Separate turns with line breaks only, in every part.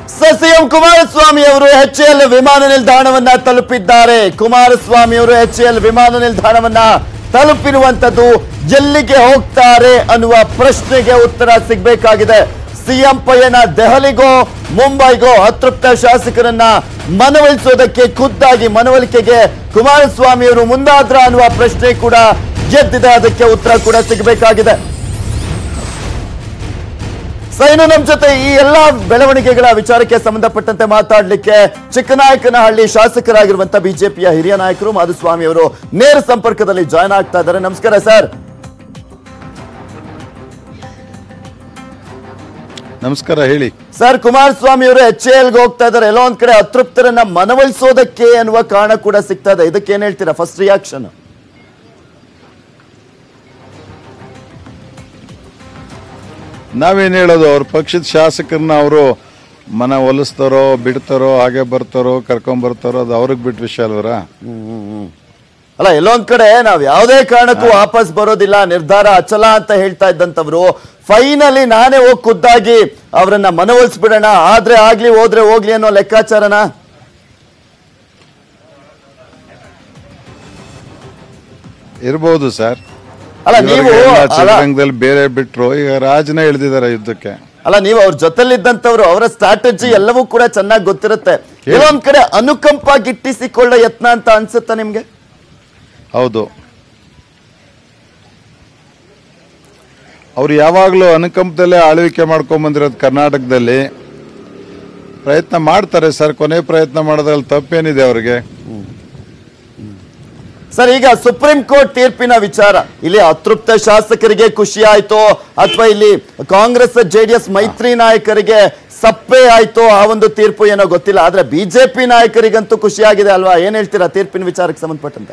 CM Kumaraswamy ಅವರು H L ವಿಮಾನ ನಿಲ್ದಾಣವನ್ನ ತಲುಪಿದ್ದಾರೆ ಕುಮಾರಸ್ವಾಮಿ ಅವರು ಎಚ್ ಎಲ್ ವಿಮಾನ ನಿಲ್ದಾಣವನ್ನ ತಲುಪಿರುವಂತದ್ದು ಎಲ್ಲಿಗೆ ಹೋಗ್ತಾರೆ ಅನ್ನುವ ಪ್ರಶ್ನೆಗೆ ಉತ್ತರ ಸಿಗಬೇಕಾಗಿದೆ ಸಿಎಂ ಪಯಣ ದೆಹಲಿಗೋ ಮುಂಬೈಗೋ ಅತೃಪ್ತ ಶಾಸಕರನ್ನ ಮನವೊಲಿಸೋದಕ್ಕೆ ಖುದ್ದಾಗಿ ಮನವೊಲಿಕೆಗೆ ಕುಮಾರಸ್ವಾಮಿ ಅವರು ಮುಂದಾದ್ರ ಅನ್ನುವ ಪ್ರಶ್ನೆ ಕೂಡ ಗೆದ್ದಿದೆ ಅದಕ್ಕೆ ಉತ್ತರ ಕೂಡ ಸಿಗಬೇಕಾಗಿದೆ ಸೊ ಇನ್ನು ನಮ್ಮ ಜೊತೆ ಈ ಎಲ್ಲಾ ಬೆಳವಣಿಗೆಗಳ ವಿಚಾರಕ್ಕೆ ಸಂಬಂಧಪಟ್ಟಂತೆ ಮಾತಾಡಲಿಕ್ಕೆ ಚಿಕ್ಕನಾಯಕನಹಳ್ಳಿ ಶಾಸಕರಾಗಿರುವಂತ ಬಿಜೆಪಿಯ ಹಿರಿಯ ನಾಯಕರು ಮಾಧುಸ್ವಾಮಿ ಅವರು ನೇರ ಸಂಪರ್ಕದಲ್ಲಿ ಜಾಯ್ನ್ ಆಗ್ತಾ ಇದ್ದಾರೆ ನಮಸ್ಕಾರ ಸರ್
ನಮಸ್ಕಾರ ಹೇಳಿ
ಸರ್ ಕುಮಾರಸ್ವಾಮಿ ಅವರು ಎಚ್ ಎಲ್ಗೆ ಹೋಗ್ತಾ ಇದ್ದಾರೆ ಎಲ್ಲೋ ಒಂದ್ ಕಡೆ ಅತೃಪ್ತರನ್ನ ಮನವೊಲಿಸೋದಕ್ಕೆ ಅನ್ನುವ ಕಾರಣ ಕೂಡ ಸಿಗ್ತಾ ಇದೆ ಇದಕ್ಕೆ ಏನ್ ಹೇಳ್ತೀರಾ ಫಸ್ಟ್ ರಿಯಾಕ್ಷನ್
ನಾವೇನ್ ಹೇಳೋದು ಅವ್ರ ಪಕ್ಷದ ಶಾಸಕರನ್ನ ಅವರು ಮನ ಒಲಿಸ್ತಾರೋ ಬಿಡ್ತಾರೋ ಹಾಗೆ ಬರ್ತಾರೋ ಕರ್ಕೊಂಡ್ ಬರ್ತಾರೋ ಅದು ಅವ್ರಿಗೆ ಬಿಟ್ಟ ವಿಷಯ ಅಲ್ವರ
ಅಲ್ಲ ಎಲ್ಲೊಂದ್ ಕಡೆ ನಾವ್ ಯಾವುದೇ ಕಾರಣಕ್ಕೂ ವಾಪಸ್ ಬರೋದಿಲ್ಲ ನಿರ್ಧಾರ ಅಚಲ ಅಂತ ಹೇಳ್ತಾ ಇದ್ದಂತವ್ರು ಫೈನಲಿ ನಾನೇ ಹೋಗಿ ಖುದ್ದಾಗಿ ಅವರನ್ನ ಮನವೊಲಿಸ್ಬಿಡೋಣ ಆದ್ರೆ ಆಗ್ಲಿ ಹೋದ್ರೆ ಹೋಗ್ಲಿ ಅನ್ನೋ ಲೆಕ್ಕಾಚಾರನ
ಇರ್ಬೋದು ಸರ್
ಅಲ್ಲ ನೀವು ಅಲ್ಲ
ಚಿತ್ರರಂಗದಲ್ಲಿ ಬೇರೆ ಬಿಟ್ರು ಈಗ ರಾಜನೇ ಇಳಿದಿದ್ದಾರೆ ಯುದ್ಧಕ್ಕೆ
ಅಲ್ಲ ನೀವು ಅವ್ರ ಜೊತೆಲಿದ್ದಂತವ್ರು ಅವರ ಸ್ಟ್ರಾಟಜಿ ಎಲ್ಲವೂ ಕೂಡ ಚೆನ್ನಾಗಿ ಗೊತ್ತಿರುತ್ತೆ ಎಲ್ಲೊಂದ್ ಕಡೆ ಅನುಕಂಪ ಗಿಟ್ಟಿಸಿಕೊಳ್ಳೋ ಯತ್ನ ಅಂತ ಅನ್ಸುತ್ತಾ ನಿಮ್ಗೆ
ಹೌದು ಅವ್ರು ಯಾವಾಗಲೂ ಅನುಕಂಪದಲ್ಲೇ ಆಳ್ವಿಕೆ ಮಾಡ್ಕೊಂಡ್ ಬಂದಿರೋದು ಕರ್ನಾಟಕದಲ್ಲಿ ಪ್ರಯತ್ನ ಮಾಡ್ತಾರೆ ಸರ್ ಕೊನೆ ಪ್ರಯತ್ನ ಮಾಡೋದ್ರಲ್ಲಿ ತಪ್ಪೇನಿದೆ ಅವ್ರಿಗೆ
ಸರ್ ಈಗ ಸುಪ್ರೀಂ ಕೋರ್ಟ್ ತೀರ್ಪಿನ ವಿಚಾರ ಇಲ್ಲಿ ಅತೃಪ್ತ ಶಾಸಕರಿಗೆ ಖುಷಿ ಆಯ್ತೋ ಅಥವಾ ಇಲ್ಲಿ ಕಾಂಗ್ರೆಸ್ ಜೆಡಿಎಸ್ ಮೈತ್ರಿ ನಾಯಕರಿಗೆ ಸಪ್ಪೆ ಆಯ್ತೋ ಆ ಒಂದು ತೀರ್ಪು ಏನೋ ಗೊತ್ತಿಲ್ಲ ಆದ್ರೆ ಬಿಜೆಪಿ ನಾಯಕರಿಗಂತೂ ಖುಷಿ ಆಗಿದೆ ಅಲ್ವಾ ಏನ್ ಹೇಳ್ತೀರಾ ತೀರ್ಪಿನ ವಿಚಾರಕ್ಕೆ ಸಂಬಂಧಪಟ್ಟಂತೆ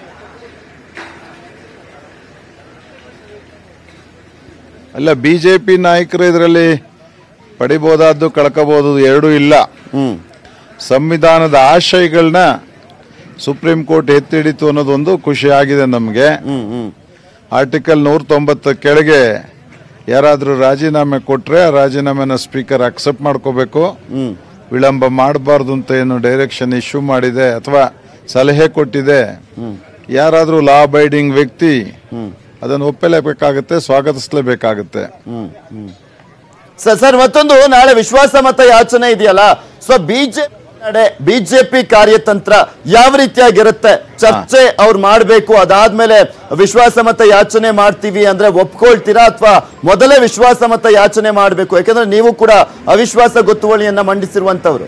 ಅಲ್ಲ ಬಿಜೆಪಿ ನಾಯಕರು ಇದರಲ್ಲಿ ಪಡಿಬೋದಾದ್ದು ಕಳ್ಕೋಬಹುದು ಎರಡೂ ಇಲ್ಲ
ಹ್ಮ್
ಸಂವಿಧಾನದ ಆಶಯಗಳನ್ನ ಸುಪ್ರೀಂ ಕೋರ್ಟ್ ಎತ್ತಿ ಹಿಡಿತು ಅನ್ನೋದೊಂದು ಖುಷಿ ಆಗಿದೆ ನಮಗೆ
ಹ್ಮ್ ಹ್ಮ್
ಆರ್ಟಿಕಲ್ ನೂರ ತೊಂಬತ್ತ ಕೆಳಗೆ ಯಾರಾದರೂ ರಾಜೀನಾಮೆ ಕೊಟ್ರೆ ಆ ರಾಜೀನಾಮೆನ ಸ್ಪೀಕರ್ ಅಕ್ಸೆಪ್ಟ್ ಮಾಡ್ಕೋಬೇಕು
ಹ್ಮ್
ವಿಳಂಬ ಮಾಡಬಾರ್ದು ಅಂತ ಏನು ಡೈರೆಕ್ಷನ್ ಇಶ್ಯೂ ಮಾಡಿದೆ ಅಥವಾ ಸಲಹೆ ಕೊಟ್ಟಿದೆ ಯಾರಾದರೂ ಲಾ ಅಬೈಡಿಂಗ್ ವ್ಯಕ್ತಿ ಅದನ್ನು ಒಪ್ಪಲೇಬೇಕಾಗುತ್ತೆ ಸ್ವಾಗತಿಸಲೇಬೇಕಾಗುತ್ತೆ
ಸರ್ ಸರ್ ಮತ್ತೊಂದು ನಾಳೆ ವಿಶ್ವಾಸ ಮತ ಯಾಚನೆ ಇದೆಯಲ್ಲ ಸೊ ಬಿಜೆಪಿ ನಡೆ ಬಿಜೆಪಿ ಕಾರ್ಯತಂತ್ರ ಯಾವ ರೀತಿಯಾಗಿರುತ್ತೆ ಚರ್ಚೆ ಅವ್ರು ಮಾಡಬೇಕು ಅದಾದ್ಮೇಲೆ ವಿಶ್ವಾಸ ಮತ ಯಾಚನೆ ಮಾಡ್ತೀವಿ ಅಂದ್ರೆ ಒಪ್ಕೊಳ್ತೀರಾ ಅಥವಾ ಮೊದಲೇ ವಿಶ್ವಾಸ ಮತ ಯಾಚನೆ ಮಾಡಬೇಕು ಯಾಕಂದ್ರೆ ನೀವು ಕೂಡ ಅವಿಶ್ವಾಸ ಗೊತ್ತುವಳಿಯನ್ನ ಮಂಡಿಸಿರುವಂತವ್ರು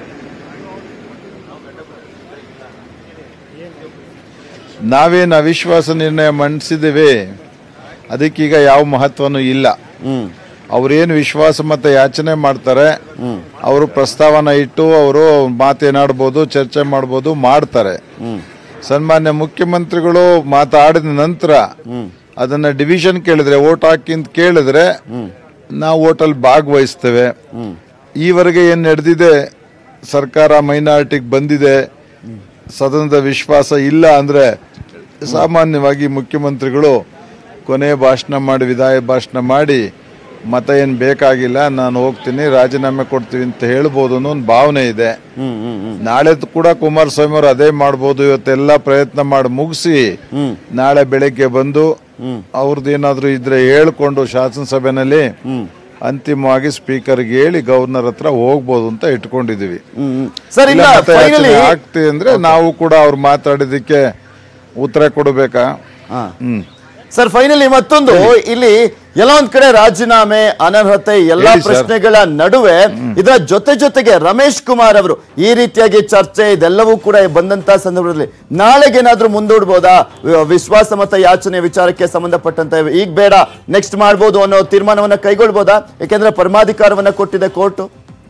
ನಾವೇನು ಅವಿಶ್ವಾಸ ನಿರ್ಣಯ ಮಂಡಿಸಿದ್ದೀವಿ ಅದಕ್ಕೀಗ ಯಾವ ಮಹತ್ವನೂ ಇಲ್ಲ
ಹ್ಮ್
ಅವ್ರೇನು ವಿಶ್ವಾಸ ಮತ ಯಾಚನೆ ಮಾಡ್ತಾರೆ ಅವರು ಪ್ರಸ್ತಾವನ ಇಟ್ಟು ಅವರು ಮಾತೇನಾಡ್ಬೋದು ಚರ್ಚೆ ಮಾಡ್ಬೋದು ಮಾಡ್ತಾರೆ ಸನ್ಮಾನ್ಯ ಮುಖ್ಯಮಂತ್ರಿಗಳು ಮಾತಾಡಿದ ನಂತರ ಅದನ್ನ ಡಿವಿಷನ್ ಕೇಳಿದ್ರೆ ಓಟ್ ಹಾಕಿ ಅಂತ ಕೇಳಿದ್ರೆ ನಾವು ಓಟಲ್ಲಿ ಭಾಗವಹಿಸ್ತೇವೆ ಈವರೆಗೆ ಏನು ನಡೆದಿದೆ ಸರ್ಕಾರ ಮೈನಾರಿಟಿಗೆ ಬಂದಿದೆ ಸದನದ ವಿಶ್ವಾಸ ಇಲ್ಲ ಅಂದ್ರೆ ಸಾಮಾನ್ಯವಾಗಿ ಮುಖ್ಯಮಂತ್ರಿಗಳು ಕೊನೆ ಭಾಷಣ ಮಾಡಿ ವಿದಾಯ ಭಾಷಣ ಮಾಡಿ ಮತ ಏನು ಬೇಕಾಗಿಲ್ಲ ನಾನು ಹೋಗ್ತೀನಿ ರಾಜೀನಾಮೆ ಕೊಡ್ತೀವಿ ಅಂತ ಹೇಳ್ಬೋದು ಅನ್ನೋ ಒಂದು ಭಾವನೆ ಇದೆ ನಾಳೆ ಕೂಡ ಕುಮಾರಸ್ವಾಮಿ ಅವರು ಅದೇ ಮಾಡ್ಬೋದು ಇವತ್ತೆಲ್ಲ ಪ್ರಯತ್ನ ಮಾಡಿ ಮುಗಿಸಿ ನಾಳೆ ಬೆಳಗ್ಗೆ ಬಂದು ಅವ್ರದ್ದು ಏನಾದ್ರು ಇದ್ರೆ ಹೇಳ್ಕೊಂಡು ಶಾಸನಸಭೆನಲ್ಲಿ ಅಂತಿಮವಾಗಿ ಸ್ಪೀಕರ್ಗೆ ಹೇಳಿ ಗವರ್ನರ್ ಹತ್ರ ಹೋಗ್ಬೋದು ಅಂತ ಇಟ್ಕೊಂಡಿದೀವಿ
ಸರ್
ಇಲ್ಲ
ಇಲ್ಲ
ಮತಯಾಚನೆ
ಫೈನಲಿ
ಆಗ್ತಿ ಅಂದ್ರೆ ನಾವು ಕೂಡ ಅವ್ರು ಮಾತಾಡಿದ್ದಕ್ಕೆ ಉತ್ತರ ಕೊಡಬೇಕಾ ಹ್ಮ್
ಸರ್ ಫೈನಲಿ ಮತ್ತೊಂದು ಇಲ್ಲಿ ಎಲ್ಲ ಒಂದ್ ಕಡೆ ರಾಜೀನಾಮೆ ಅನರ್ಹತೆ ಎಲ್ಲಾ
ಹೇಳಿ ಸರ್.
ಪ್ರಶ್ನೆಗಳ ನಡುವೆ ಇದರ ಜೊತೆ ಜೊತೆಗೆ ರಮೇಶ್ ಕುಮಾರ್ ಅವರು ಈ ರೀತಿಯಾಗಿ ಚರ್ಚೆ ಇದೆಲ್ಲವೂ ಕೂಡ ಬಂದಂತ ಸಂದರ್ಭದಲ್ಲಿ ನಾಳೆಗೇನಾದ್ರೂ ಮುಂದೂಡ್ಬೋದಾ ವಿ- ವಿಶ್ವಾಸ ಮತ ಯಾಚನೆ ವಿಚಾರಕ್ಕೆ ಸಂಬಂಧಪಟ್ಟಂತೆ ಈಗ ಬೇಡ ನೆಕ್ಸ್ಟ್ ಮಾಡ್ಬೋದು ಅನ್ನೋ ತೀರ್ಮಾನವನ್ನ ಕೈಗೊಳ್ಬೋದಾ ಯಾಕೆಂದ್ರೆ ಪರಮಾಧಿಕಾರವನ್ನ ಕೊಟ್ಟಿದೆ ಕೋರ್ಟ್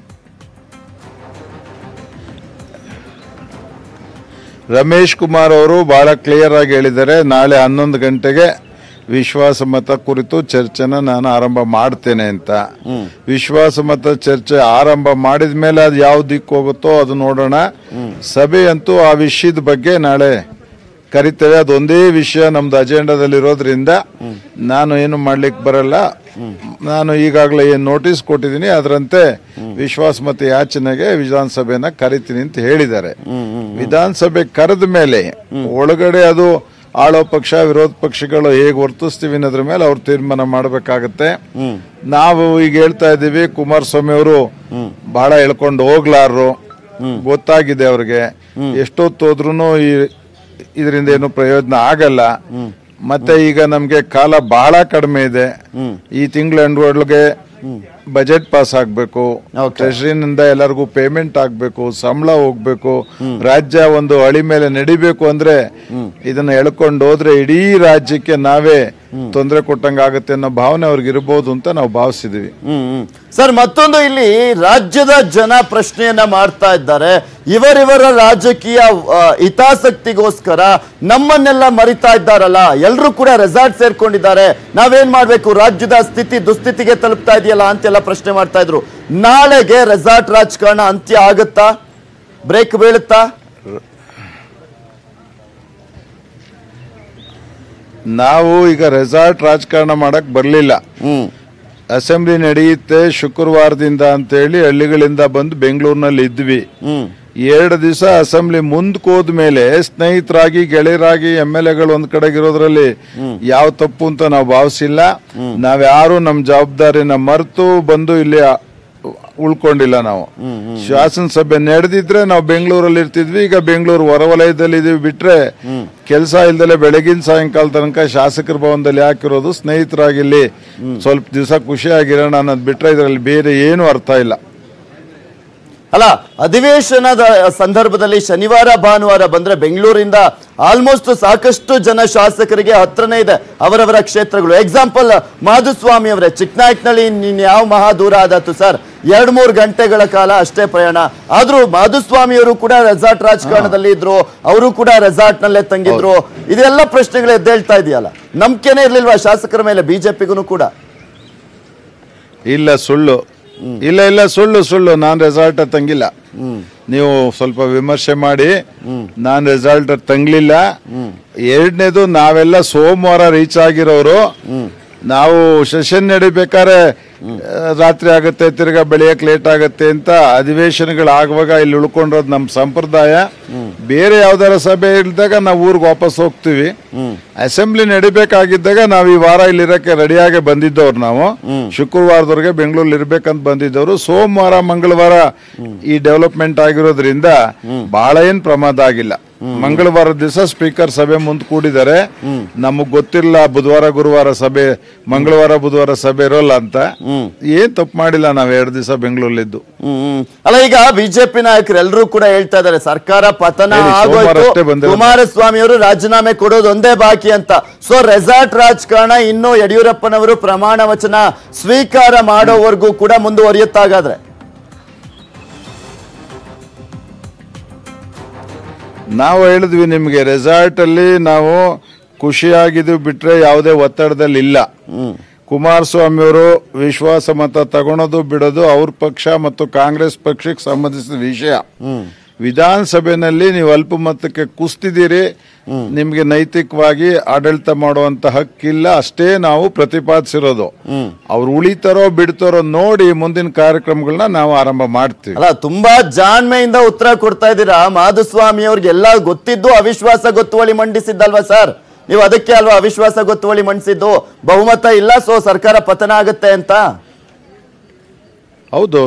ರಮೇಶ್ ಕುಮಾರ್ ಅವರು ಬಹಳ ಕ್ಲಿಯರ್ ಆಗಿ ಹೇಳಿದ್ದಾರೆ ನಾಳೆ ಹನ್ನೊಂದು ಗಂಟೆಗೆ ವಿಶ್ವಾಸ ಮತ ಕುರಿತು ಚರ್ಚೆನ ನಾನು ಆರಂಭ ಮಾಡ್ತೇನೆ ಅಂತ ವಿಶ್ವಾಸ ಮತ ಚರ್ಚೆ ಆರಂಭ ಮಾಡಿದ ಮೇಲೆ ಅದು ಯಾವ ದಿಕ್ಕು ಹೋಗುತ್ತೋ ಅದು ನೋಡೋಣ ಸಭೆಯಂತೂ ಆ ವಿಷಯದ ಬಗ್ಗೆ ನಾಳೆ ಕರಿತೇವೆ ಅದೊಂದೇ ವಿಷಯ ನಮ್ದು ಅಜೆಂಡಾದಲ್ಲಿ ಇರೋದ್ರಿಂದ ನಾನು ಏನು ಮಾಡ್ಲಿಕ್ಕೆ ಬರಲ್ಲ ನಾನು ಈಗಾಗಲೇ ಏನು ನೋಟಿಸ್ ಕೊಟ್ಟಿದ್ದೀನಿ ಅದರಂತೆ ವಿಶ್ವಾಸಮತ ಯಾಚನೆಗೆ ವಿಧಾನಸಭೆನ ಕರಿತೀನಿ ಅಂತ ಹೇಳಿದ್ದಾರೆ ವಿಧಾನಸಭೆ ಕರೆದ ಮೇಲೆ ಒಳಗಡೆ ಅದು ಆಳೋ ಪಕ್ಷ ವಿರೋಧ ಪಕ್ಷಗಳು ಹೇಗೆ ವರ್ತಿಸ್ತೀವಿ ಅನ್ನೋದ್ರ ಮೇಲೆ ಅವ್ರು ತೀರ್ಮಾನ ಮಾಡಬೇಕಾಗತ್ತೆ ನಾವು ಈಗ ಹೇಳ್ತಾ ಇದ್ದೀವಿ ಕುಮಾರಸ್ವಾಮಿ ಅವರು ಬಹಳ ಎಳ್ಕೊಂಡು ಹೋಗ್ಲಾರ್ರು ಗೊತ್ತಾಗಿದೆ ಅವ್ರಿಗೆ ಎಷ್ಟೊತ್ತು ಹೋದ್ರೂ ಈ ಇದರಿಂದ ಏನು ಪ್ರಯೋಜನ ಆಗಲ್ಲ ಮತ್ತೆ ಈಗ ನಮ್ಗೆ ಕಾಲ ಬಹಳ ಕಡಿಮೆ ಇದೆ ಈ ತಿಂಗಳ ಒಳಗೆ ಬಜೆಟ್ ಪಾಸ್ ಆಗ್ಬೇಕು ಟ್ರೆಷರಿನಿಂದ ಎಲ್ಲರಿಗೂ ಪೇಮೆಂಟ್ ಆಗ್ಬೇಕು ಸಂಬಳ ಹೋಗ್ಬೇಕು ರಾಜ್ಯ ಒಂದು ಹಳಿ ಮೇಲೆ ನಡಿಬೇಕು ಅಂದ್ರೆ ಇದನ್ನ ಎಳ್ಕೊಂಡು ಹೋದ್ರೆ ಇಡೀ ರಾಜ್ಯಕ್ಕೆ ನಾವೇ ತೊಂದರೆ ಕೊಟ್ಟಂಗ ಆಗುತ್ತೆ ಅನ್ನೋ ಭಾವನೆ ಅವ್ರಿಗೆ ಇರಬಹುದು ಅಂತ ನಾವು ಭಾವಿಸಿದೀವಿ
ಹ್ಮ್ ಹ್ಮ್. ಸರ್ ಮತ್ತೊಂದು ಇಲ್ಲಿ ರಾಜ್ಯದ ಜನ ಪ್ರಶ್ನೆಯನ್ನ ಮಾಡ್ತಾ ಇದ್ದಾರೆ ಇವರಿವರ ರಾಜಕೀಯ ಆ, ಹಿತಾಸಕ್ತಿಗೋಸ್ಕರ ನಮ್ಮನ್ನೆಲ್ಲ ಮರಿತಾ ಇದ್ದಾರಲ್ಲ ಎಲ್ಲರೂ ಕೂಡ ರೆಸಾರ್ಟ್ ಸೇರ್ಕೊಂಡಿದ್ದಾರೆ ನಾವೇನ್ ಮಾಡ್ಬೇಕು ರಾಜ್ಯದ ಸ್ಥಿತಿ ದುಸ್ಥಿತಿಗೆ ತಲುಪ್ತಾ ಇದೆಯಲ್ಲ ಅಂತೆಲ್ಲ ಪ್ರಶ್ನೆ ಮಾಡ್ತಾ ಇದ್ರು ನಾಳೆಗೆ ರೆಸಾರ್ಟ್ ರಾಜಕಾರಣ ಅಂತ್ಯ ಆಗುತ್ತಾ ಬ್ರೇಕ್ ಬೀಳುತ್ತಾ
ನಾವು ಈಗ ರೆಸಾರ್ಟ್ ರಾಜಕಾರಣ ಮಾಡಕ್ ಬರ್ಲಿಲ್ಲ
ಹ್ಮ್
ಅಸೆಂಬ್ಲಿ ನಡೆಯುತ್ತೆ ಶುಕ್ರವಾರದಿಂದ ಅಂತೇಳಿ ಹಳ್ಳಿಗಳಿಂದ ಬಂದು ಬೆಂಗಳೂರಿನಲ್ಲಿ ಇದ್ವಿ
ಹ್ಮ್
ಎರಡು ದಿವಸ ಅಸೆಂಬ್ಲಿ ಮುಂದಕ್ಕೆ ಹೋದ್ಮೇಲೆ ಸ್ನೇಹಿತರಾಗಿ ಗೆಳೆಯರಾಗಿ ಎಮ್ ಎಲ್ ಎಗಳು ಒಂದ್ ಕಡೆಗಿರೋದ್ರಲ್ಲಿ ಯಾವ ತಪ್ಪು ಅಂತ ನಾವು ಭಾವಿಸಿಲ್ಲ ನಾವ್ಯಾರು ನಮ್ಮ ಜವಾಬ್ದಾರಿನ ಮರೆತು ಬಂದು ಇಲ್ಲಿ ಆ- ಉಳ್ಕೊಂಡಿಲ್ಲ ನಾವು ಶಾಸನಸಭೆ ನಡೆದಿದ್ರೆ ನಾವು ಬೆಂಗಳೂರಲ್ಲಿ ಇರ್ತಿದ್ವಿ ಈಗ ಬೆಂಗಳೂರು ಹೊರವಲಯದಲ್ಲಿ ಇದೀವಿ ಬಿಟ್ರೆ ಕೆಲಸ ಇಲ್ದಲೆ ಬೆಳಗಿನ ಸಾಯಂಕಾಲ ತನಕ ಶಾಸಕರ ಭವನದಲ್ಲಿ ಹಾಕಿರೋದು ಸ್ನೇಹಿತರಾಗಿ ಇಲ್ಲಿ ಸ್ವಲ್ಪ ದಿವಸ ಖುಷಿಯಾಗಿರೋಣ ಅನ್ನೋದು ಬಿಟ್ರೆ ಇದರಲ್ಲಿ ಬೇರೆ ಏನು ಅರ್ಥ ಇಲ್ಲ
ಅಲ್ಲ ಅಧಿವೇಶನದ ಸಂದರ್ಭದಲ್ಲಿ ಶನಿವಾರ ಭಾನುವಾರ ಬಂದ್ರೆ ಬೆಂಗಳೂರಿಂದ ಆಲ್ಮೋಸ್ಟ್ ಸಾಕಷ್ಟು ಜನ ಶಾಸಕರಿಗೆ ಹತ್ರನೇ ಇದೆ ಅವರವರ ಕ್ಷೇತ್ರಗಳು ಎಕ್ಸಾಂಪಲ್ ಮಾಧುಸ್ವಾಮಿ ಅವರೇ ಚಿಕ್ಕನಾಯಕನಹಳ್ಳಿ ನಿನ್ ಯಾವ ಮಹಾ ದೂರ ಆದತ್ತು ಸರ್ ಎರಡ್ ಮೂರು ಗಂಟೆಗಳ ಕಾಲ ಅಷ್ಟೇ ಪ್ರಯಾಣ ಆದ್ರೂ ಮಾಧುಸ್ವಾಮಿ ಅವರು ಕೂಡ ರೆಸಾರ್ಟ್ ರಾಜಕಾರಣದಲ್ಲಿ ಇದ್ರು ಅವರು ಕೂಡ ರೆಸಾರ್ಟ್ ನಲ್ಲೇ ತಂಗಿದ್ರು ಇದೆಲ್ಲ ಪ್ರಶ್ನೆಗಳು ಎದ್ದೇಳ್ತಾ ಇದೆಯಲ್ಲ ನಂಬಿಕೆನೇ ಇರ್ಲಿಲ್ವಾ ಶಾಸಕರ ಮೇಲೆ ಬಿಜೆಪಿಗೂ ಕೂಡ
ಇಲ್ಲ ಸುಳ್ಳು ಇಲ್ಲ ಇಲ್ಲ ಸುಳ್ಳು ಸುಳ್ಳು ನಾನ್ ರೆಸಾರ್ಟ್ ತಂಗಿಲ್ಲ ನೀವು ಸ್ವಲ್ಪ ವಿಮರ್ಶೆ ಮಾಡಿ ನಾನ್ ರೆಸಾರ್ಟ್ ತಂಗ್ಲಿಲ್ಲ ಎರಡನೇದು ನಾವೆಲ್ಲ ಸೋಮವಾರ ರೀಚ್ ಆಗಿರೋರು ನಾವು ಸೆಷನ್ ನಡಿಬೇಕಾದ್ರೆ ಆ, ರಾತ್ರಿ ಆಗುತ್ತೆ ತಿರ್ಗಾ ಬೆಳೆಯಕ್ ಲೇಟ್ ಆಗುತ್ತೆ ಅಂತ ಅಧಿವೇಶನಗಳು ಆಗುವಾಗ ಇಲ್ಲಿ ಉಳ್ಕೊಂಡಿರೋದು ನಮ್ಮ ಸಂಪ್ರದಾಯ ಬೇರೆ ಯಾವ್ದಾರ ಸಭೆ ಇಲ್ದಾಗ ನಾವು ಊರಿಗೆ ವಾಪಸ್ ಹೋಗ್ತೀವಿ ಅಸೆಂಬ್ಲಿ ನಡಿಬೇಕಾಗಿದ್ದಾಗ ನಾವು ಈ ವಾರ ಇಲ್ಲಿರಕ್ಕೆ ರೆಡಿಯಾಗಿ ಬಂದಿದ್ದವ್ರು ನಾವು ಶುಕ್ರವಾರದವರೆಗೆ ಬೆಂಗಳೂರಲ್ಲಿ ಇರ್ಬೇಕಂತ ಬಂದಿದ್ದವರು ಸೋಮವಾರ ಮಂಗಳವಾರ ಈ ಡೆವಲಪ್ಮೆಂಟ್ ಆಗಿರೋದ್ರಿಂದ ಬಹಳ ಏನ್ ಪ್ರಮಾದ ಆಗಿಲ್ಲ ಮಂಗಳವಾರ ದಿವಸ ಸ್ಪೀಕರ್ ಸಭೆ ಮುಂದೆ ಕೂಡಿದ್ದಾರೆ ನಮಗ್ ಗೊತ್ತಿಲ್ಲ ಬುಧವಾರ ಗುರುವಾರ ಸಭೆ ಮಂಗಳವಾರ ಬುಧವಾರ ಸಭೆ ಇರೋಲ್ಲ ಅಂತ ಏನ್ ತಪ್ಪು ಮಾಡಿಲ್ಲ ನಾವ್ ಎರಡು ದಿವಸ ಬೆಂಗಳೂರಲ್ಲಿದ್ದು
ಹ್ಮ್ ಅಲ್ಲ ಈಗ ಬಿಜೆಪಿ ನಾಯಕರು ಎಲ್ಲರೂ ಕೂಡ ಹೇಳ್ತಾ ಇದ್ದಾರೆ ಸರ್ಕಾರ ಪತನ
ಹೇಳಿ, ಸೋಮವಾರ
ಆಗೋಯ್ತು
ಅಷ್ಟೇ ಬಂದಿರೋದು.
ಕುಮಾರಸ್ವಾಮಿ ಅವರು ರಾಜೀನಾಮೆ ಕೊಡೋದು ಒಂದೇ ಬಾಕಿ ಅಂತ ಸೊ ರೆಸಾರ್ಟ್ ರಾಜಕಾರಣ ಇನ್ನು ಯಡಿಯೂರಪ್ಪನವರು ಪ್ರಮಾಣ ವಚನ ಸ್ವೀಕಾರ ಮಾಡೋವರೆಗೂ ಕೂಡ ಮುಂದುವರಿಯುತ್ತಾಗಾದ್ರೆ
ನಾವು ಹೇಳಿದ್ವಿ ನಿಮ್ಗೆ ರೆಸಾರ್ಟ್ ಅಲ್ಲಿ ನಾವು ಖುಷಿಯಾಗಿದ್ದೀವಿ ಬಿಟ್ರೆ ಯಾವುದೇ ಒತ್ತಡದಲ್ಲಿ ಇಲ್ಲ ಕುಮಾರಸ್ವಾಮಿ ಅವರು ವಿಶ್ವಾಸ ಮತ ತಗೊಳೋದು ಬಿಡೋದು ಅವ್ರ ಪಕ್ಷ ಮತ್ತು ಕಾಂಗ್ರೆಸ್ ಪಕ್ಷಕ್ಕೆ ಸಂಬಂಧಿಸಿದ ವಿಷಯ ವಿಧಾನಸಭೆಯಲ್ಲಿ ನೀವು ಅಲ್ಪಮತಕ್ಕೆ ಕುಸ್ತಿದ್ದೀರಿ ನಿಮ್ಗೆ ನೈತಿಕವಾಗಿ ಆಡಳಿತ ಮಾಡುವಂತ ಹಕ್ಕಿಲ್ಲ ಅಷ್ಟೇ ನಾವು ಪ್ರತಿಪಾದಿಸಿರೋದು ಅವ್ರು ಉಳಿತಾರೋ ಬಿಡ್ತಾರೋ ನೋಡಿ ಮುಂದಿನ ಕಾರ್ಯಕ್ರಮಗಳನ್ನ ನಾವು ಆರಂಭ ಮಾಡ್ತೀವಿ
ಅಲ್ಲ ತುಂಬಾ ಜಾಣ್ಮೆಯಿಂದ ಉತ್ತರ ಕೊಡ್ತಾ ಇದ್ದೀರಾ ಮಾಧುಸ್ವಾಮಿ ಅವ್ರಿಗೆಲ್ಲ ಗೊತ್ತಿದ್ದು ಅವಿಶ್ವಾಸ ಗೊತ್ತುವಳಿ ಮಂಡಿಸಿದ್ದಲ್ವಾ ಸರ್ ನೀವು ಅದಕ್ಕೆ ಅಲ್ವಾ ಅವಿಶ್ವಾಸ ಗೊತ್ತುವಳಿ ಮಂಡಿಸಿದ್ದು ಬಹುಮತ ಇಲ್ಲ ಸೊ ಸರ್ಕಾರ ಪತನ ಆಗುತ್ತೆ ಅಂತ
ಹೌದು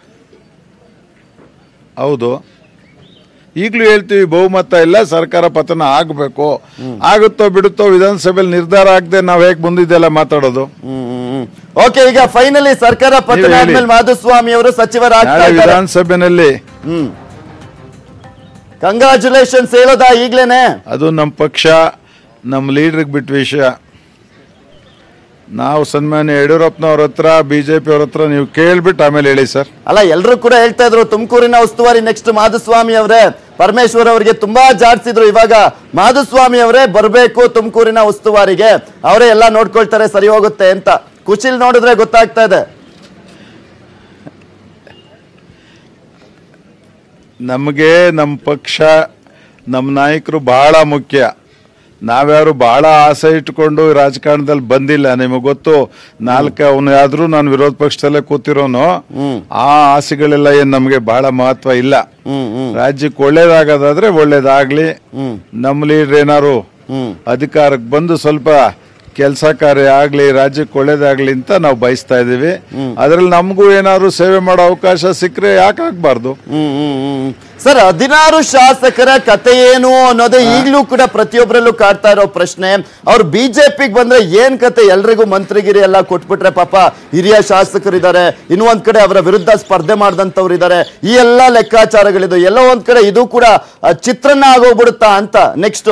ಹೌದು ಈಗಲೂ ಹೇಳ್ತೀವಿ ಬಹುಮತ ಇಲ್ಲ ಸರ್ಕಾರ ಪತನ ಆಗಬೇಕು ಆಗುತ್ತೋ ಬಿಡುತ್ತೋ ವಿಧಾನಸಭೆಯಲ್ಲಿ ನಿರ್ಧಾರ ಆಗದೆ ನಾವು ಹೇಗೆ ಮುಂದಿದ್ದೆಲ್ಲ ಮಾತಾಡೋದು
ಓಕೆ ಈಗ ಫೈನಲಿ ಸರ್ಕಾರ ಪತನ
ನೀವು ಹೇಳಿ.
ಆದ್ಮೇಲೆ ಮಾಧುಸ್ವಾಮಿ ಅವರು ಸಚಿವರಾಗ್ತಾ
ನಾಳೆ
ಇದ್ದಾರೆ
ವಿಧಾನಸಭೆಯಲ್ಲಿ
ಹ್ಮ್ ಕಂಗ್ರಾಚುಲೇಷನ್ಸ್ ಹೇಳೋದಾ ಈಗ್ಲೇನೆ
ಅದು ನಮ್ಮ ಪಕ್ಷ ನಮ್ಮ ಲೀಡ್ರಿಗೆ ಬಿಟ್ಟ ವಿಷಯ ನಾವು ಸನ್ಮಾನ್ಯ ಯಡಿಯೂರಪ್ಪನವ್ರ ಹತ್ರ ಬಿಜೆಪಿ ಅವ್ರ ಹತ್ರ ನೀವು ಕೇಳ್ಬಿಟ್ಟು ಆಮೇಲೆ ಹೇಳಿ ಸರ್
ಅಲ್ಲ ಎಲ್ಲರೂ ಕೂಡ ಹೇಳ್ತಾ ಇದ್ರು ತುಮಕೂರಿನ ಉಸ್ತುವಾರಿ ನೆಕ್ಸ್ಟ್ ಮಾಧುಸ್ವಾಮಿ ಅವರೇ ಪರಮೇಶ್ವರ್ ಅವರಿಗೆ ತುಂಬಾ ಜಾಡ್ಸಿದ್ರು ಇವಾಗ ಮಾಧುಸ್ವಾಮಿ ಅವರೇ ಬರಬೇಕು ತುಮಕೂರಿನ ಉಸ್ತುವಾರಿಗೆ ಅವರೇ ಎಲ್ಲ ನೋಡ್ಕೊಳ್ತಾರೆ ಸರಿ ಹೋಗುತ್ತೆ ಅಂತ ಕುಚಿಲ್ ನೋಡಿದ್ರೆ ಗೊತ್ತಾಗ್ತಾ ಇದೆ
ನಮಗೆ ನಮ್ಮ ಪಕ್ಷ ನಮ್ಮ ನಾಯಕರು ಬಹಳ ಮುಖ್ಯ ನಾವ್ಯಾರು ಬಹಳ ಆಸೆ ಇಟ್ಕೊಂಡು ರಾಜಕಾರಣದಲ್ಲಿ ಬಂದಿಲ್ಲ ನಿಮಗೆ ಗೊತ್ತು ನಾಲ್ಕು ಅವನು ಯಾವ್ದು ನಾನು ವಿರೋಧ ಪಕ್ಷದಲ್ಲೇ ಕೂತಿರೋನು ಆ ಆಸೆಗಳೆಲ್ಲ ಏನ್ ನಮಗೆ ಬಹಳ ಮಹತ್ವ ಇಲ್ಲ
ಹ್ಮ್ ಹ್ಮ್
ರಾಜ್ಯಕ್ಕೆ ಒಳ್ಳೇದಾಗೋದಾದ್ರೆ ಒಳ್ಳೇದಾಗ್ಲಿ
ಹ್ಮ್
ನಮ್ಮ ಲೀಡರ್ ಏನಾರು
ಹ್ಮ್
ಅಧಿಕಾರಕ್ಕೆ ಬಂದು ಸ್ವಲ್ಪ ಕೆಲಸ ಕಾರ್ಯ ಆಗ್ಲಿ ರಾಜ್ಯಕ್ಕೆ ಒಳ್ಳೇದಾಗ್ಲಿ ಅಂತ ನಾವು ಬಯಸ್ತಾ ಇದೀವಿ ಅದ್ರಲ್ಲಿ ನಮಗೂ ಏನಾದ್ರು ಸೇವೆ ಮಾಡೋ ಅವಕಾಶ ಸಿಕ್ಕರೆ ಯಾಕೆ ಆಗ್ಬಾರ್ದು
ಹ್ಮ್, ಹ್ಮ್, ಹ್ಮ್. ಸರ್ ಹದಿನಾರು ಶಾಸಕರ ಕತೆ ಏನು ಅನ್ನೋದೇ ಈಗಲೂ ಕೂಡ ಪ್ರತಿಯೊಬ್ಬರಲ್ಲೂ ಕಾಡ್ತಾ ಇರೋ ಪ್ರಶ್ನೆ ಅವ್ರು ಬಿಜೆಪಿಗೆ ಬಂದ್ರೆ ಏನ್ ಕತೆ ಎಲ್ರಿಗೂ ಮಂತ್ರಿಗಿರಿ ಎಲ್ಲ ಕೊಟ್ಬಿಟ್ರೆ ಪಾಪ ಹಿರಿಯ ಶಾಸಕರಿದ್ದಾರೆ ಇನ್ನೂ ಒಂದ್ ಕಡೆ ಅವರ ವಿರುದ್ಧ ಸ್ಪರ್ಧೆ ಮಾಡಿದಂತವ್ರು ಇದ್ದಾರೆ ಈ ಎಲ್ಲಾ ಲೆಕ್ಕಾಚಾರಗಳಿದು ಎಲ್ಲೋ ಒಂದ್ ಕಡೆ ಇದು ಕೂಡ ಆ, ಚಿತ್ರಾನ್ನ ಆಗೋಗ್ಬಿಡುತ್ತಾ ಅಂತ ನೆಕ್ಸ್ಟ್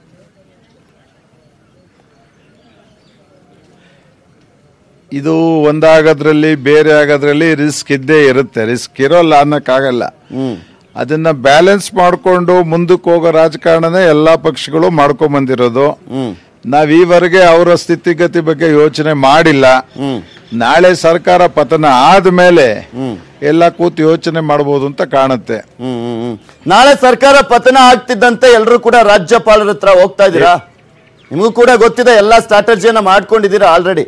ಇದು ಒಂದಾಗೋದ್ರಲ್ಲಿ ಬೇರೆ ಆಗೋದ್ರಲ್ಲಿ ರಿಸ್ಕ್ ಇದ್ದೇ ಇರುತ್ತೆ ರಿಸ್ಕ್ ಇರೋಲ್ಲ ಅನ್ನಕ್ಕಾಗಲ್ಲ
ಹ್ಮ್
ಅದನ್ನ ಬ್ಯಾಲೆನ್ಸ್ ಮಾಡಿಕೊಂಡು ಮುಂದಕ್ಕೆ ಹೋಗೋ ರಾಜಕಾರಣನೇ ಎಲ್ಲಾ ಪಕ್ಷಗಳು ಮಾಡ್ಕೊಂಡ್ ಬಂದಿರೋದು
ಹ್ಮ್
ನಾವ್ ಈವರೆಗೆ ಅವರ ಸ್ಥಿತಿಗತಿ ಬಗ್ಗೆ ಯೋಚನೆ ಮಾಡಿಲ್ಲ
ಹ್ಮ್
ನಾಳೆ ಸರ್ಕಾರ ಪತನ ಆದ್ಮೇಲೆ ಎಲ್ಲ ಕೂತು ಯೋಚನೆ ಮಾಡಬಹುದು ಅಂತ ಕಾಣುತ್ತೆ
ಹ್ಮ್, ಹ್ಮ್, ಹ್ಮ್. ನಾಳೆ ಸರ್ಕಾರ ಪತನ ಆಗ್ತಿದ್ದಂತೆ ಎಲ್ಲರೂ ಕೂಡ ರಾಜ್ಯಪಾಲರ ಹತ್ರ ಹೋಗ್ತಾ ಇದ್ದೀರಾ ನಿಮಗೂ ಕೂಡ ಗೊತ್ತಿದೆ ಎಲ್ಲಾ ಸ್ಟ್ರಾಟಜಿಯನ್ನ ಮಾಡ್ಕೊಂಡಿದ್ದೀರಾ ಆಲ್ರೆಡಿ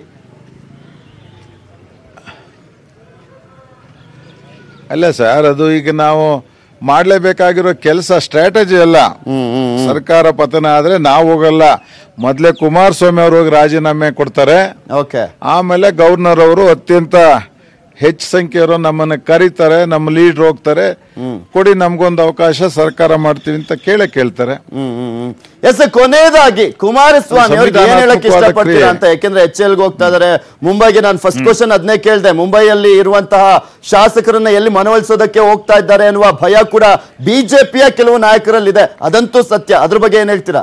ಅಲ್ಲ ಸರ್ ಅದು ಈಗ ನಾವು ಮಾಡ್ಲೇಬೇಕಾಗಿರೋ ಕೆಲಸ ಸ್ಟ್ರಾಟಜಿ ಅಲ್ಲ ಸರ್ಕಾರ ಪತನ ಆದ್ರೆ ನಾವು ಹೋಗಲ್ಲ ಮೊದ್ಲೇ ಕುಮಾರಸ್ವಾಮಿ ಅವರು ಹೋಗಿ ರಾಜೀನಾಮೆ ಕೊಡ್ತಾರೆ
ಓಕೆ
ಆಮೇಲೆ ಗವರ್ನರ್ ಅವರು ಅತ್ಯಂತ ಹೆಚ್ಚು ಸಂಖ್ಯೆಯವರು ನಮ್ಮನ್ನ ಕರೀತಾರೆ ನಮ್ಮ ಲೀಡರ್ ಹೋಗ್ತಾರೆ ಕೊಡಿ ನಮ್ಗೊಂದು ಅವಕಾಶ ಸರ್ಕಾರ ಮಾಡ್ತೀವಿ ಅಂತ ಕೇಳೇ ಕೇಳ್ತಾರೆ
ಎಸ್ ಕೊನೆಯದಾಗಿ ಕುಮಾರಸ್ವಾಮಿ ಅವ್ರಿಗೆ ಏನ್ ಹೇಳಕ್
ಸಂವಿಧಾನಾತ್ಮಕವಾದ
ಇಷ್ಟಪಡ್ತೀರಾ
ಕ್ರಿಯೆ.
ಅಂತ ಯಾಕೆಂದ್ರೆ ಎಚ್ ಎಲ್ಗೆ ಹೋಗ್ತಾ ಇದಾರೆ ಮುಂಬೈಗೆ ನಾನು ಫಸ್ಟ್ ಕ್ವಶನ್ ಅದನ್ನೇ ಕೇಳಿದೆ ಮುಂಬೈಯಲ್ಲಿ ಇರುವಂತಹ ಶಾಸಕರನ್ನ ಎಲ್ಲಿ ಮನವೊಲಿಸೋದಕ್ಕೆ ಹೋಗ್ತಾ ಇದ್ದಾರೆ ಅನ್ನುವ ಭಯ ಕೂಡ ಬಿಜೆಪಿಯ ಕೆಲವು ನಾಯಕರಲ್ಲಿದೆ ಅದಂತೂ ಸತ್ಯ ಅದ್ರ ಬಗ್ಗೆ ಏನ್ ಹೇಳ್ತೀರಾ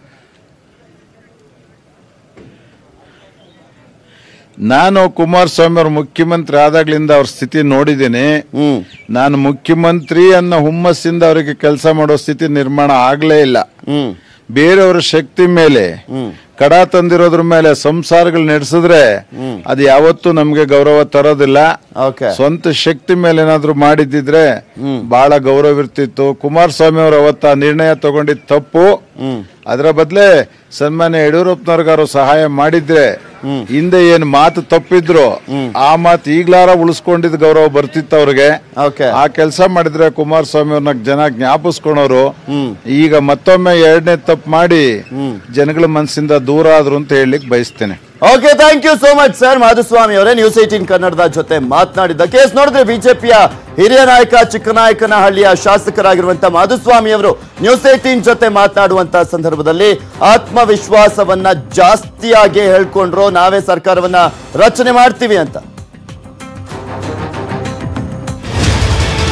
ನಾನು ಕುಮಾರಸ್ವಾಮಿ ಅವರು ಮುಖ್ಯಮಂತ್ರಿ ಆದಾಗ್ಲಿಂದ ಅವ್ರ ಸ್ಥಿತಿ ನೋಡಿದ್ದೀನಿ
ಹ್ಮ್
ನಾನು ಮುಖ್ಯಮಂತ್ರಿ ಅನ್ನೋ ಹುಮ್ಮಸ್ಸಿಂದ ಅವರಿಗೆ ಕೆಲಸ ಮಾಡೋ ಸ್ಥಿತಿ ನಿರ್ಮಾಣ ಆಗ್ಲೇ ಇಲ್ಲ
ಹ್ಮ್
ಬೇರೆಯವರ ಶಕ್ತಿ ಮೇಲೆ ಕಡ ತಂದಿರೋದ್ರ ಮೇಲೆ ಸಂಸಾರಗಳು ನಡೆಸಿದ್ರೆ ಅದು ಯಾವತ್ತೂ ನಮ್ಗೆ ಗೌರವ ತರೋದಿಲ್ಲ
ಓಕೆ
ಸ್ವಂತ ಶಕ್ತಿ ಮೇಲೆ ಏನಾದ್ರು ಮಾಡಿದ್ದಿದ್ರೆ ಬಹಳ ಗೌರವ ಇರ್ತಿತ್ತು ಕುಮಾರಸ್ವಾಮಿ ಅವರು ಅವತ್ತ ಆ ನಿರ್ಣಯ ತಗೊಂಡಿದ್ ತಪ್ಪು ಅದರ ಬದಲೇ ಸನ್ಮಾನ್ಯ ಯಡಿಯೂರಪ್ಪನವ್ರಿಗಾರು ಸಹಾಯ ಮಾಡಿದ್ರೆ ಹಿಂದೆ ಏನ್ ಮಾತು ತಪ್ಪಿದ್ರು ಆ ಮಾತು ಈಗ್ಲಾರ ಉಳಿಸ್ಕೊಂಡಿದ್ ಗೌರವ ಬರ್ತಿತ್ತು ಅವ್ರಿಗೆ
ಓಕೆ
ಆ ಕೆಲಸ ಮಾಡಿದ್ರೆ ಕುಮಾರಸ್ವಾಮಿ ಅವ್ರನ್ನ ಜನ ಜ್ಞಾಪಿಸ್ಕೊಳೋರು ಈಗ ಮತ್ತೊಮ್ಮೆ ಎರಡನೇ ತಪ್ಪು ಮಾಡಿ ಜನಗಳ ಮನಸ್ಸಿಂದ ದೂರ ಆದ್ರು ಅಂತ ಹೇಳಲಿಕ್ಕೆ ಬಯಸ್ತೇನೆ
okay thank you so much sir Madhuswamy ಅವರೇ ನ್ಯೂಸ್ ಏಟೀನ್ ಕನ್ನಡದ ಜೊತೆ ಮಾತನಾಡಿದ್ದ ಕೇಸ್ ನೋಡಿದ್ರೆ ಬಿಜೆಪಿಯ ಹಿರಿಯ ನಾಯಕ ಚಿಕ್ಕನಾಯಕನಹಳ್ಳಿಯ ಶಾಸಕರಾಗಿರುವಂತ ಮಾಧುಸ್ವಾಮಿ ಅವರು ನ್ಯೂಸ್ ಏಟೀನ್ ಜೊತೆ ಮಾತನಾಡುವಂತ ಸಂದರ್ಭದಲ್ಲಿ ಆತ್ಮವಿಶ್ವಾಸವನ್ನ ಜಾಸ್ತಿಯಾಗಿ ಹೇಳ್ಕೊಂಡ್ರು ನಾವೇ ಸರ್ಕಾರವನ್ನ ರಚನೆ ಮಾಡ್ತೀವಿ ಅಂತ